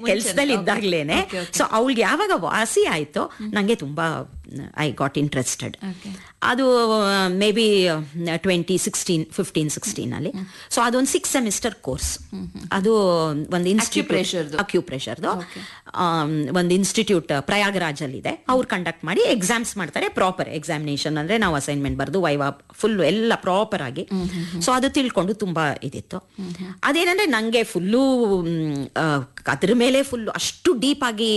ಕೆಲ್ಸದಲ್ಲಿ ಇದ್ದಾಗ್ಲೇನೆ ಸೊ ಅವಳಿಗೆ ಯಾವಾಗ ವಾಸಿ ಆಯ್ತೋ ನಂಗೆ ತುಂಬಾ ಐ ಗಾಟ್ ಇಂಟ್ರೆಸ್ಟೆಡ್ Okay. ಅದು maybe twenty sixteen fifteen sixteen ಅಲ್ಲಿ ಸೊ ಅದೊಂದು ಸಿಕ್ಸ್ ಸೆಮಿಸ್ಟರ್ ಕೋರ್ಸ್ ಅದು ಒಂದು Acupressureದು. ಅಕ್ಯುಪ್ರೆಷರ್ದು ಒಂದು ಇನ್ಸ್ಟಿಟ್ಯೂಟ್ ಪ್ರಯಾಗರಾಜ್ ಅಲ್ಲಿ ಇದೆ ಅವ್ರು ಕಂಡಕ್ಟ್ ಮಾಡಿ ಎಕ್ಸಾಮ್ಸ್ ಮಾಡ್ತಾರೆ ಪ್ರಾಪರ್ ಎಕ್ಸಾಮಿನೇಷನ್ ಅಂದ್ರೆ ನಾವು ಅಸೈನ್ಮೆಂಟ್ ಬರ್ದು ವೈವಾ ಫುಲ್ ಎಲ್ಲ ಪ್ರಾಪರ್ ಆಗಿ ಸೊ ಅದು ತಿಳ್ಕೊಂಡು ತುಂಬಾ ಇದಿತ್ತು ಅದೇನಂದ್ರೆ ನಂಗೆ ಫುಲ್ಲು ಅದ್ರ ಮೇಲೆ ಫುಲ್ ಅಷ್ಟು ಡೀಪ್ ಆಗಿ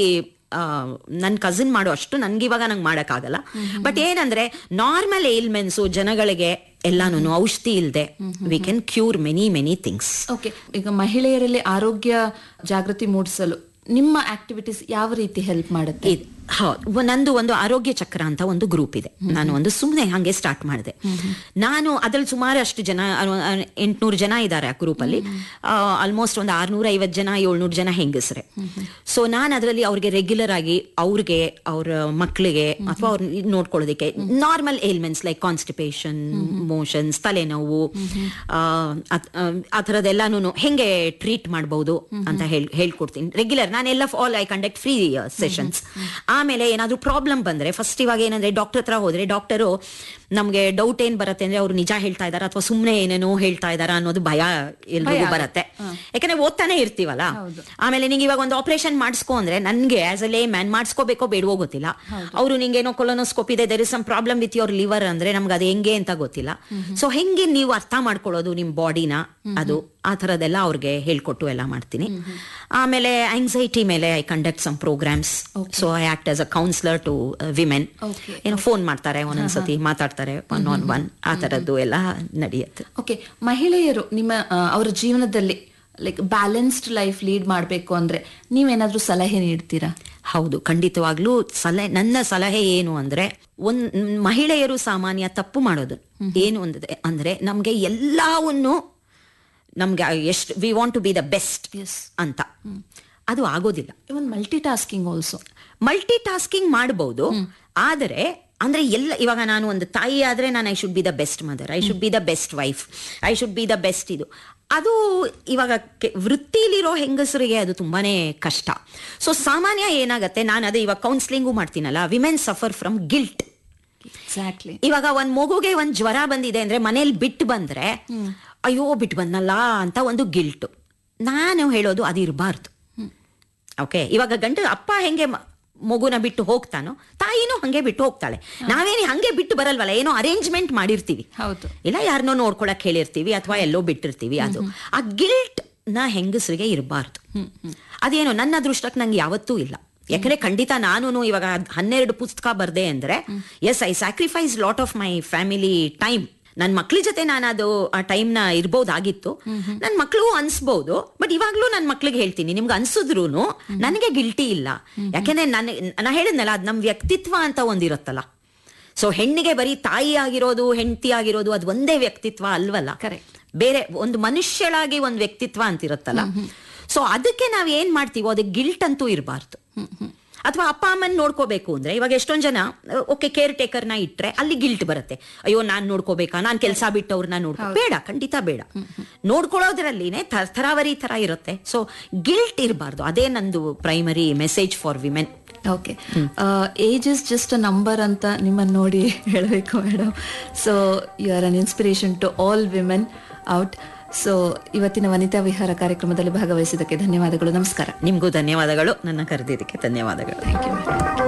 ನನ್ನ ಕಸಿನ್ ಮಾಡೋ ಅಷ್ಟು ನನ್ಗೆ ಇವಾಗ ನಂಗೆ ಮಾಡೋಕ್ಕಾಗಲ್ಲ ಬಟ್ ಏನಂದ್ರೆ ನಾರ್ಮಲ್ ಏಲ್ಮೆನ್ಸು ಜನಗಳಿಗೆ ಎಲ್ಲಾನು ಔಷಧಿ ಇಲ್ಲದೆ we can cure many many things okay ಈಗ ಮಹಿಳೆಯರಲ್ಲಿ ಆರೋಗ್ಯ ಜಾಗೃತಿ ಮೂಡಿಸಲು ನಿಮ್ಮ ಆಕ್ಟಿವಿಟೀಸ್ ಯಾವ ರೀತಿ ಹೆಲ್ಪ್ ಮಾಡುತ್ತೆ ಇದ್- ಹೌದು ನಂದು ಒಂದು ಆರೋಗ್ಯ ಚಕ್ರ ಅಂತ ಒಂದು ಗ್ರೂಪ್ ಇದೆ ನಾನು ಒಂದು ಸುಮ್ಮನೆ ಹಂಗೆ ಸ್ಟಾರ್ಟ್ ಮಾಡಿದೆ ನಾನು ಅದ್ರಲ್ಲಿ ಸುಮಾರು ಅಷ್ಟು ಜನ ಎಂಟ್ನೂರು ಜನ ಇದ್ದಾರೆ ಆ ಗ್ರೂಪ್ ಅಲ್ಲಿ ಆಲ್ಮೋಸ್ಟ್ ಒಂದು ಆರ್ನೂರ ಐವತ್ತು ಜನ ಏಳ್ನೂರು ಜನ ಹೆಂಗಸ್ರೆ ಸೊ ನಾನು ಅದರಲ್ಲಿ ಅವ್ರಿಗೆ ರೆಗ್ಯುಲರ್ ಆಗಿ ಅವ್ರಿಗೆ ಅವ್ರ ಮಕ್ಕಳಿಗೆ ಅಥವಾ ಅವ್ರ ನೋಡ್ಕೊಳ್ಳೋದಕ್ಕೆ normal ailments like constipation motions ತಲೆನೋವು ಆ, ಅತ್- ಆ, ಆ ಥರದ್ದೆಲ್ಲಾನು ಹೆಂಗೆ ಟ್ರೀಟ್ ಮಾಡಬಹುದು ಅಂತ ಹೇಳ್ ಹೇಳ್ಕೊಡ್ತೀನಿ ರೆಗ್ಯುಲರ್ ನಾನೆಲ್ಲ all I conduct free sessions ಆಮೇಲೆ ಏನಾದ್ರೂ ಪ್ರಾಬ್ಲಮ್ ಬಂದ್ರೆ ಫಸ್ಟ್ ಇವಾಗ ಏನಂದ್ರೆ ಡಾಕ್ಟರ್ ಹತ್ರ ಹೋದ್ರೆ ಡಾಕ್ಟರು ನಮ್ಗೆ ಡೌಟ್ ಏನ್ ಬರುತ್ತೆ ಅಂದ್ರೆ ಅವ್ರು ನಿಜ ಹೇಳ್ತಾ ಇದಾರ ಅಥವಾ ಸುಮ್ನೆ ಏನೇನೋ ಹೇಳ್ತಾ ಇದಾರ ಅನ್ನೋದು ಭಯ ಎಲ್ರಿಗೂ ಬರುತ್ತೆ ಯಾಕಂದ್ರೆ ಓದ್ತಾನೆ ಇರ್ತೀವಲ್ಲ ಆಮೇಲೆ ನಿಂಗೆ ಇವಾಗ ಒಂದು ಆಪರೇಷನ್ ಮಾಡಿಸ್ಕೊ ಅಂದ್ರೆ ನನ್ಗೆ ಆಸ್ ಅ ಲೇ ಮ್ಯಾನ್ ಮಾಡಿಸ್ಕೋಬೇಕೋ ಬೇಡವೋ ಗೊತ್ತಿಲ್ಲ ಅವರು ನಿಂಗೆ ಏನೋ ಕೊಲೋನೋಸ್ಕೋಪ್ ಇದೆ there is some problem with your liver ಅಂದ್ರೆ ನಮ್ಗೆ ಅದು ಹೆಂಗೆ ಅಂತ ಗೊತ್ತಿಲ್ಲ ಸೊ ಹೆಂಗೆ ನೀವು ಅರ್ಥ ಮಾಡ್ಕೊಳ್ಳೋದು ನಿಮ್ ಬಾಡಿನ ಅದು ಆ ಥರದ್ದೆಲ್ಲ ಅವ್ರಿಗೆ ಹೇಳ್ಕೊಟ್ಟು ಎಲ್ಲ ಮಾಡ್ತೀನಿ ಆಮೇಲೆ ಆಂಗ್ಸೈಟಿ ಮೇಲೆ I conduct some programmes so I act as a counsellor to women Okay. ಏನೋ ಫೋನ್ ಮಾಡ್ತಾರೆ ಒಂದೊಂದ್ಸತಿ ಮಾತಾಡ್ತಾರೆ ಒನ್ ಆನ್ ಒನ್ ಆ ಥರದ್ದು ಎಲ್ಲ ನಡೆಯುತ್ತೆ ಓಕೆ ಮಹಿಳೆಯರು ನಿಮ್ಮ ಆ, ಅವರ ಜೀವನದಲ್ಲಿ ಲೈಕ್ ಬ್ಯಾಲೆನ್ಸ್ಡ್ ಲೈಫ್ ಲೀಡ್ ಮಾಡಬೇಕು ಅಂದ್ರೆ ನೀವೇನಾದ್ರೂ ಸಲಹೆ ನೀಡ್ತೀರಾ ಹೌದು ಖಂಡಿತವಾಗ್ಲೂ ಸಲಹೆ ನನ್ನ ಸಲಹೆ ಏನು ಅಂದ್ರೆ ಒಂದ್ ಮಹಿಳೆಯರು ಸಾಮಾನ್ಯ ತಪ್ಪು ಮಾಡೋದು ಏನು ಅಂದ್ರೆ ಅಂದ್ರೆ ನಮ್ಗೆ ಎಲ್ಲವನ್ನು ನಮ್ಗೆ ಎಷ್ಟು we want to be the best ಅಂತ ಅದು ಆಗೋದಿಲ್ಲ even multitasking also multitasking ಮಾಡಬಹುದು ಆದರೆ ಅಂದ್ರೆ ಎಲ್ಲ ಇವಾಗ ನಾನು ಒಂದು ತಾಯಿ ಆದ್ರೆ ನಾನು I should be the best mother I should be the best wife I should be the best ಇದು ಅದು ಇವಾಗ ಕೆ- ವೃತ್ತಿಲಿರೋ ಹೆಂಗಸರಿಗೆ ಅದು ತುಂಬಾನೇ ಕಷ್ಟ ಸೊ ಸಾಮಾನ್ಯ ಏನಾಗತ್ತೆ ನಾನು ಅದೇ ಇವಾಗ ಕೌನ್ಸಿಲಿಂಗು ಮಾಡ್ತೀನಲ್ಲ women suffer from guilt exactly ಇವಾಗ ಒಂದ್ ಮಗುಗೆ ಒಂದ್ ಜ್ವರ ಬಂದಿದೆ ಅಂದ್ರೆ ಮನೇಲಿ ಬಿಟ್ಟು ಬಂದ್ರೆ ಅಯ್ಯೋ ಬಿಟ್ಟು ಬಂದಲ್ಲ ಅಂತ ಒಂದು ಗಿಲ್ಟು ನಾನು ಹೇಳೋದು ಅದು ಇರಬಾರ್ದು ಓಕೆ ಇವಾಗ ಗಂಡ ಅಪ್ಪ ಹೆಂಗೆ ಮ- ಮಗುನ ಬಿಟ್ಟು ಹೋಗ್ತಾನೋ ತಾಯಿನೂ ಹಂಗೆ ಬಿಟ್ಟು ಹೋಗ್ತಾಳೆ ನಾವೇನು ಹಂಗೆ ಬಿಟ್ಟು ಬರಲ್ವಲ್ಲ ಏನೋ ಅರೇಂಜ್ಮೆಂಟ್ ಮಾಡಿರ್ತೀವಿ ಹೌದು ಇಲ್ಲ ಯಾರನ್ನೋ ನೋಡ್ಕೊಳಕ್ ಹೇಳಿರ್ತೀವಿ ಅಥವಾ ಎಲ್ಲೋ ಬಿಟ್ಟಿರ್ತೀವಿ ಅದು ಆ ಗಿಲ್ಟ್ ನ ಹೆಂಗಸರಿಗೆ ಇರಬಾರ್ದು ಅದೇನೋ ನನ್ನ ಅದೃಷ್ಟಕ್ಕೆ ನಂಗೆ ಯಾವತ್ತೂ ಇಲ್ಲ ಯಾಕಂದ್ರೆ ಖಂಡಿತ ನಾನು ಇವಾಗ ಹನ್ನೆರಡು ಪುಸ್ತಕ ಬರ್ದೆ ಅಂದ್ರೆ yes I sacrifice lot of my family time ನನ್ನ ಮಕ್ಳ ಜೊತೆ ನಾನು ಅದು ಆ ಟೈಮ್ನ ಇರ್ಬೋದಾಗಿತ್ತು ನನ್ನ ಮಕ್ಳಿಗೂ ಅನ್ಸ್ಬೋದು ಬಟ್ ಇವಾಗ್ಲೂ ನನ್ನ ಮಕ್ಳಿಗೆ ಹೇಳ್ತೀನಿ ನಿಮ್ಗೆ ಅನ್ಸಿದ್ರು ನನಗೆ ಗಿಲ್ಟಿ ಇಲ್ಲ ಯಾಕೆಂದ್ರೆ ನನ್ನ ನಾ ಹೇಳಿದ್ನಲ್ಲ ಅದು ನಮ್ಮ ವ್ಯಕ್ತಿತ್ವ ಅಂತ ಒಂದಿರುತ್ತಲ್ಲ ಸೊ ಹೆಣ್ಣಿಗೆ ಬರೀ ತಾಯಿ ಆಗಿರೋದು ಹೆಂಡತಿ ಆಗಿರೋದು ಅದು ಒಂದೇ ವ್ಯಕ್ತಿತ್ವ ಅಲ್ವಲ್ಲ Correct. ಬೇರೆ ಒಂದು ಮನುಷ್ಯಳಾಗಿ ಒಂದು ವ್ಯಕ್ತಿತ್ವ ಅಂತ ಇರುತ್ತಲ್ಲ ಸೊ ಅದಕ್ಕೆ ನಾವ್ ಏನ್ ಮಾಡ್ತೀವೋ ಅದಕ್ಕೆ ಗಿಲ್ಟ್ ಅಂತೂ ಇರಬಾರ್ದು ಅಥವಾ ಅಪ್ಪ ಅಮ್ಮನ್ ನೋಡ್ಕೋಬೇಕು ಅಂದ್ರೆ ಇವಾಗ ಎಷ್ಟೊಂದ್ ಜನ ಓಕೆ ಕೇರ್ ಟೇಕರ್ನ ಇಟ್ರೆ ಅಲ್ಲಿ ಗಿಲ್ಟ್ ಬರುತ್ತೆ ಅಯ್ಯೋ ನಾನ್ ನೋಡ್ಕೋಬೇಕಾ ನಾನ್ ಕೆಲಸ ಬಿಟ್ಟವ್ರನ್ನ ನೋಡ್ಕೋ ಬೇಡ ಖಂಡಿತ ಬೇಡ ನೋಡ್ಕೊಳ್ಳೋದ್ರಲ್ಲಿನೇ ತ- ತರಾವರಿ ತರ ಇರುತ್ತೆ ಸೊ ಗಿಲ್ಟ್ ಇರಬಾರ್ದು ಅದೇ ನಂದು primary message for women okay age is just a number ಅಂತ ನಿಮ್ಮನ್ನು ನೋಡಿ ಹೇಳಬೇಕು madam so you are an inspiration to all women out so ಇವತ್ತಿನ ವನಿತಾ ವಿಹಾರ ಕಾರ್ಯಕ್ರಮದಲ್ಲಿ ಭಾಗವಹಿಸಿದ್ದಕ್ಕೆ ಧನ್ಯವಾದಗಳು ನಮಸ್ಕಾರ ನಿಮ್ಗೂ ಧನ್ಯವಾದಗಳು ನನ್ನ ಕರೆದಿದ್ದಕ್ಕೆ ಧನ್ಯವಾದಗಳು ಥ್ಯಾಂಕ್ ಯು